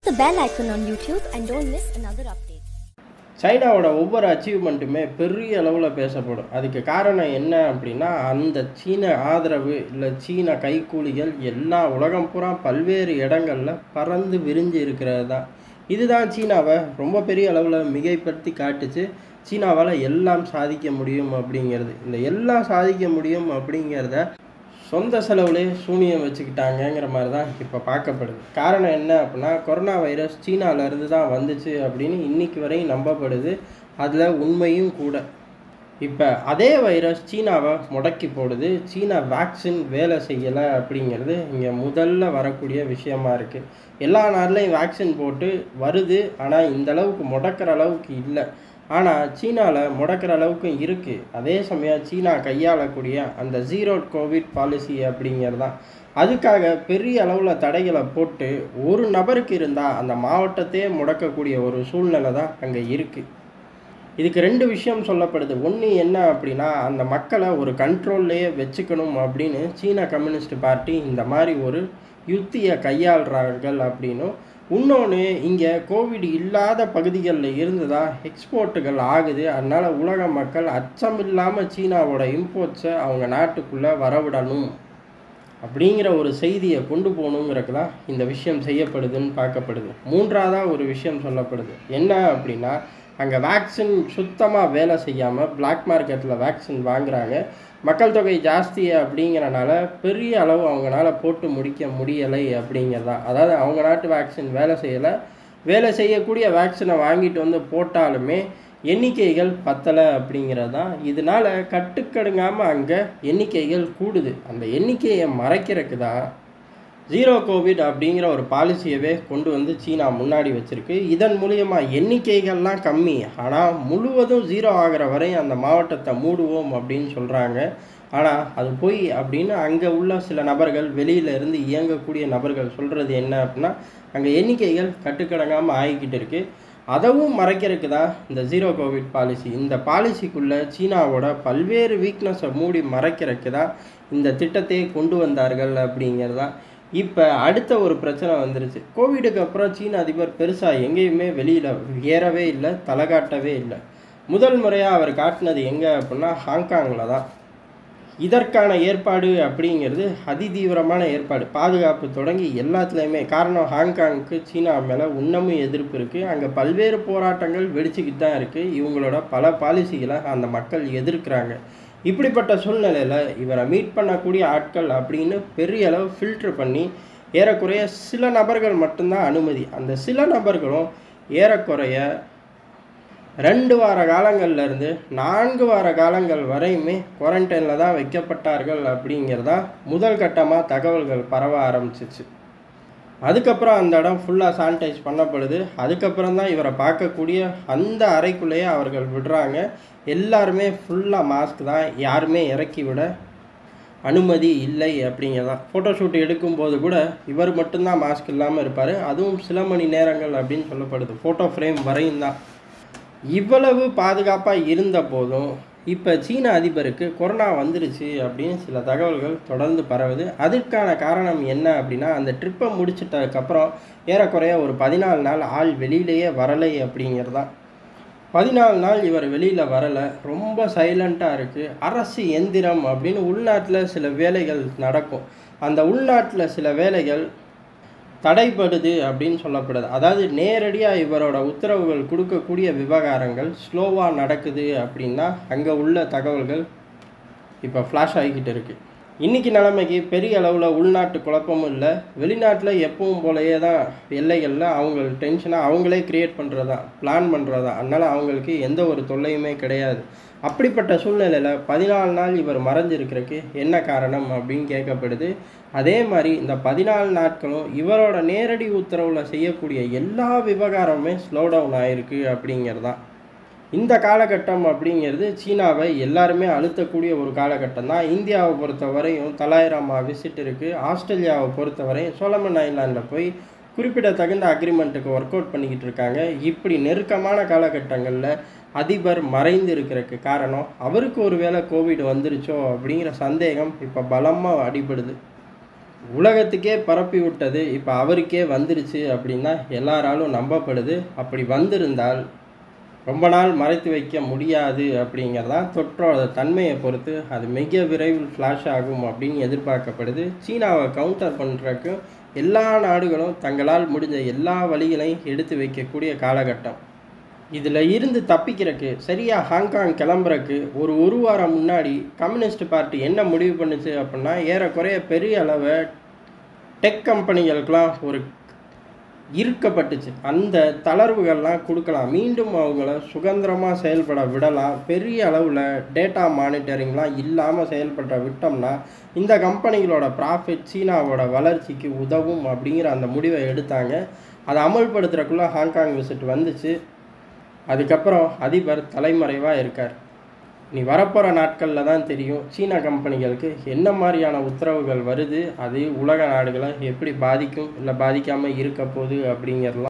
the bell icon on YouTube and don't miss another update. சைனாவோட ஒவ்வொரு அச்சீவ்மெண்ட்டுமே பெரிய அளவில் பேசப்படும் அதுக்கு காரணம் என்ன அப்படின்னா அந்த சீன ஆதரவு இல்லை சீன கைக்கூலிகள் எல்லா உலகம் பூரா பல்வேறு இடங்களில் பறந்து விரிஞ்சு இருக்கிறது தான் இதுதான் சீனாவை ரொம்ப பெரிய அளவில் மிகைப்படுத்தி காட்டுச்சு சீனாவால் எல்லாம் சாதிக்க முடியும் அப்படிங்கிறது இந்த எல்லாம் சாதிக்க முடியும் அப்படிங்கிறத சொந்த செலவுலே சூனியம் வச்சுக்கிட்டாங்கங்கிற மாதிரி தான் இப்போ பார்க்கப்படுது காரணம் என்ன அப்படின்னா கொரோனா வைரஸ் சீனாவிலேருந்து தான் வந்துச்சு அப்படின்னு இன்னைக்கு வரையும் நம்பப்படுது அதில் உண்மையும் கூட இப்போ அதே வைரஸ் சீனாவை முடக்கி போடுது சீனா வேக்சின் வேலை செய்யலை அப்படிங்கிறது இங்கே முதல்ல வரக்கூடிய விஷயமா இருக்குது எல்லா நாட்டிலையும் வேக்சின் போட்டு வருது ஆனால் இந்த அளவுக்கு முடக்கிற அளவுக்கு இல்லை ஆனால் சீனாவில் முடக்கிற அளவுக்கும் இருக்குது அதே சமயம் சீனா கையாளக்கூடிய அந்த ஜீரோ கோவிட் பாலிசி அப்படிங்கிறது தான் அதுக்காக பெரிய அளவில் தடைகளை போட்டு ஒரு நபருக்கு இருந்தால் அந்த மாவட்டத்தையே முடக்கக்கூடிய ஒரு சூழ்நிலை தான் அங்கே இருக்குது இதுக்கு ரெண்டு விஷயம் சொல்லப்படுது ஒன்று என்ன அப்படின்னா அந்த மக்களை ஒரு கண்ட்ரோல்லையே வச்சுக்கணும் அப்படின்னு சீன கம்யூனிஸ்ட் பார்ட்டி இந்த மாதிரி ஒரு யுத்தியை கையாளுறார்கள் அப்படின்னும் இன்னொன்று இங்கே கோவிட் இல்லாத பகுதிகளில் இருந்து தான் எக்ஸ்போர்ட்டுகள் ஆகுது அதனால் உலக மக்கள் அச்சம் இல்லாமல் சீனாவோட இம்போர்ட்ஸை அவங்க நாட்டுக்குள்ளே வரவிடணும் அப்படிங்கிற ஒரு செய்தியை கொண்டு போகணுங்கிறதுக்கு தான் இந்த விஷயம் செய்யப்படுதுன்னு பார்க்கப்படுது மூன்றாவதாக ஒரு விஷயம் சொல்லப்படுது என்ன அப்படின்னா அங்கே வேக்சின் சுத்தமாக வேலை செய்யாமல் பிளாக் மார்க்கெட்டில் வேக்சின் வாங்குறாங்க மக்கள் தொகை ஜாஸ்தி அப்படிங்கிறனால பெரிய அளவு அவங்களால போட்டு முடிக்க முடியலை அப்படிங்கிறதான் அதாவது அவங்க நாட்டு வேக்சின் வேலை செய்யலை வேலை செய்யக்கூடிய வேக்சினை வாங்கிட்டு வந்து போட்டாலுமே எண்ணிக்கைகள் பத்தலை அப்படிங்கிறது தான் இதனால் கட்டுக்கடுங்காமல் அங்கே எண்ணிக்கைகள் கூடுது அந்த எண்ணிக்கையை மறைக்கிறதுக்கு தான் ஜீரோ கோவிட் அப்படிங்கிற ஒரு பாலிசியவே கொண்டு வந்து சீனா முன்னாடி வச்சுருக்கு இதன் மூலியமாக எண்ணிக்கைகள்லாம் கம்மி ஆனால் முழுவதும் ஜீரோ ஆகிற வரை அந்த மாவட்டத்தை மூடுவோம் அப்படின்னு சொல்கிறாங்க ஆனால் அது போய் அப்படின்னு அங்கே உள்ள சில நபர்கள் வெளியில இருந்து இயங்கக்கூடிய நபர்கள் சொல்கிறது என்ன அப்படின்னா அங்கே எண்ணிக்கைகள் கட்டுக்கடங்காமல் ஆகிக்கிட்டு இருக்குது அதவும் மறைக்கிறதுக்கு தான் இந்த ஜீரோ கோவிட் பாலிசி இந்த பாலிசிக்குள்ளே சீனாவோட பல்வேறு வீக்னஸை மூடி மறைக்கிறதுக்கு தான் இந்த திட்டத்தையே கொண்டு வந்தார்கள் அப்படிங்கிறது தான் இப்போ அடுத்த ஒரு பிரச்சனை வந்துருச்சு கோவிடுக்கு அப்புறம் சீன அதிபர் பெருசாக எங்கேயுமே வெளியில் ஏறவே இல்லை தலை காட்டவே இல்லை முதல் முறையாக அவர் காட்டினது எங்கே அப்படின்னா ஹாங்காங்கில் தான் இதற்கான ஏற்பாடு அப்படிங்கிறது அதிதீவிரமான ஏற்பாடு பாதுகாப்பு தொடங்கி எல்லாத்துலேயுமே காரணம் ஹாங்காங்க்கு சீனா மேலே இன்னமும் எதிர்ப்பு இருக்குது அங்கே பல்வேறு போராட்டங்கள் வெடிச்சுக்கிட்டு தான் இருக்குது இவங்களோட பல பாலிசிகளை அந்த மக்கள் எதிர்க்கிறாங்க இப்படிப்பட்ட சூழ்நிலையில் இவரை மீட் பண்ணக்கூடிய ஆட்கள் அப்படின்னு பெரிய அளவு ஃபில்டர் பண்ணி ஏறக்குறைய சில நபர்கள் மட்டும்தான் அனுமதி அந்த சில நபர்களும் ஏறக்குறைய ரெண்டு வார காலங்கள்ல இருந்து நான்கு வார காலங்கள் வரையுமே குவாரண்டைனில் தான் வைக்கப்பட்டார்கள் அப்படிங்கிறதா முதல் கட்டமாக தகவல்கள் பரவ ஆரம்பிச்சிச்சு அதுக்கப்புறம் அந்த இடம் ஃபுல்லாக சானிடைஸ் பண்ணப்படுது அதுக்கப்புறம் தான் இவரை பார்க்கக்கூடிய அந்த அறைக்குள்ளேயே அவர்கள் விடுறாங்க எல்லாருமே ஃபுல்லாக மாஸ்க் தான் யாருமே இறக்கி விட அனுமதி இல்லை அப்படிங்கிறதான் ஃபோட்டோ ஷூட் எடுக்கும்போது கூட இவர் மட்டும்தான் மாஸ்க் இல்லாமல் இருப்பார் அதுவும் சில மணி நேரங்கள் அப்படின்னு சொல்லப்படுது ஃபோட்டோ ஃப்ரேம் வரையும் தான் இவ்வளவு பாதுகாப்பாக இருந்த போதும் இப்போ சீன அதிபருக்கு கொரோனா வந்துருச்சு அப்படின்னு சில தகவல்கள் தொடர்ந்து பரவுது அதற்கான காரணம் என்ன அப்படின்னா அந்த ட்ரிப்பை முடிச்சிட்டதுக்கப்புறம் ஏறக்குறைய ஒரு பதினாலு நாள் ஆள் வெளியிலேயே வரலை அப்படிங்கிறது தான் பதினாலு நாள் இவர் வெளியில் வரலை ரொம்ப சைலண்ட்டாக இருக்குது அரசு எந்திரம் அப்படின்னு உள்நாட்டில் சில வேலைகள் நடக்கும் அந்த உள்நாட்டில் சில வேலைகள் தடைப்படுது அப்படின்னு சொல்லப்படுது அதாவது நேரடியாக இவரோட உத்தரவுகள் கொடுக்கக்கூடிய விவகாரங்கள் ஸ்லோவாக நடக்குது அப்படின்னா அங்கே உள்ள தகவல்கள் இப்போ ஃப்ளாஷ் ஆகிக்கிட்டு இருக்குது இன்றைக்கி நிலைமைக்கு பெரிய அளவில் உள்நாட்டு குழப்பமும் இல்லை வெளிநாட்டில் எப்பவும் போலயே தான் எல்லைகளில் அவங்க டென்ஷனாக அவங்களே க்ரியேட் பண்ணுறது தான் பிளான் பண்ணுறது தான் அதனால் அவங்களுக்கு எந்த ஒரு தொல்லையுமே கிடையாது அப்படிப்பட்ட சூழ்நிலையில் பதினாலு நாள் இவர் மறைஞ்சிருக்கிறதுக்கு என்ன காரணம் அப்படின்னு கேட்கப்படுது அதே மாதிரி இந்த பதினாலு நாட்களும் இவரோட நேரடி உத்தரவில் செய்யக்கூடிய எல்லா விவகாரமுமே ஸ்லோ டவுன் ஆயிருக்கு அப்படிங்கிறது தான் இந்த காலகட்டம் அப்படிங்கிறது சீனாவை எல்லாருமே அழுத்தக்கூடிய ஒரு காலகட்டம் தான் இந்தியாவை பொறுத்த வரையும் தொள்ளாயிரம் விசிட் இருக்குது ஆஸ்திரேலியாவை பொறுத்த வரையும் சோலமன் ஐலாண்டில் போய் குறிப்பிடத்தகுந்த அக்ரிமெண்ட்டுக்கு ஒர்க் அவுட் பண்ணிக்கிட்டு இருக்காங்க இப்படி நெருக்கமான காலகட்டங்களில் அதிபர் மறைந்து இருக்கிறதுக்கு காரணம் அவருக்கு ஒருவேளை கோவிட் வந்துருச்சோ அப்படிங்கிற சந்தேகம் இப்போ பலமாக அடிபடுது உலகத்துக்கே பரப்பி விட்டது இப்போ அவருக்கே வந்துருச்சு அப்படின்னா எல்லாராலும் நம்பப்படுது அப்படி வந்திருந்தால் ரொம்ப நாள் மறைத்து வைக்க முடியாது அப்படிங்கிறதான் தொற்றோட தன்மையை பொறுத்து அது மிக விரைவில் ஃப்ளாஷ் ஆகும் அப்படின்னு எதிர்பார்க்கப்படுது சீனாவை கவுண்டர் பண்ணுறதுக்கு எல்லா நாடுகளும் தங்களால் முடிஞ்ச எல்லா வழிகளையும் எடுத்து வைக்கக்கூடிய காலகட்டம் இதில் இருந்து தப்பிக்கிறதுக்கு சரியாக ஹாங்காங் கிளம்புறக்கு ஒரு ஒரு வாரம் முன்னாடி கம்யூனிஸ்ட் பார்ட்டி என்ன முடிவு பண்ணுச்சு அப்படின்னா ஏறக்குறைய பெரிய அளவை டெக் கம்பெனிகளுக்கெல்லாம் ஒரு இருக்கப்பட்டுச்சு அந்த தளர்வுகள்லாம் கொடுக்கலாம் மீண்டும் அவங்கள சுதந்திரமாக செயல்பட விடலாம் பெரிய அளவில் டேட்டா மானிட்டரிங்லாம் இல்லாமல் செயல்பட விட்டோம்னா இந்த கம்பெனிகளோட ப்ராஃபிட் சீனாவோட வளர்ச்சிக்கு உதவும் அப்படிங்கிற அந்த முடிவை எடுத்தாங்க அதை அமல்படுத்துறதுக்குள்ளே ஹாங்காங் விசிட் வந்துச்சு அதுக்கப்புறம் அதிபர் தலைமறைவாக இருக்கார் நீ வரப்போகிற நாட்களில் தான் தெரியும் சீனா கம்பெனிகளுக்கு என்ன மாதிரியான உத்தரவுகள் வருது அது உலக நாடுகளை எப்படி பாதிக்கும் இல்லை பாதிக்காமல் இருக்க போகுது அப்படிங்கிறதுலாம்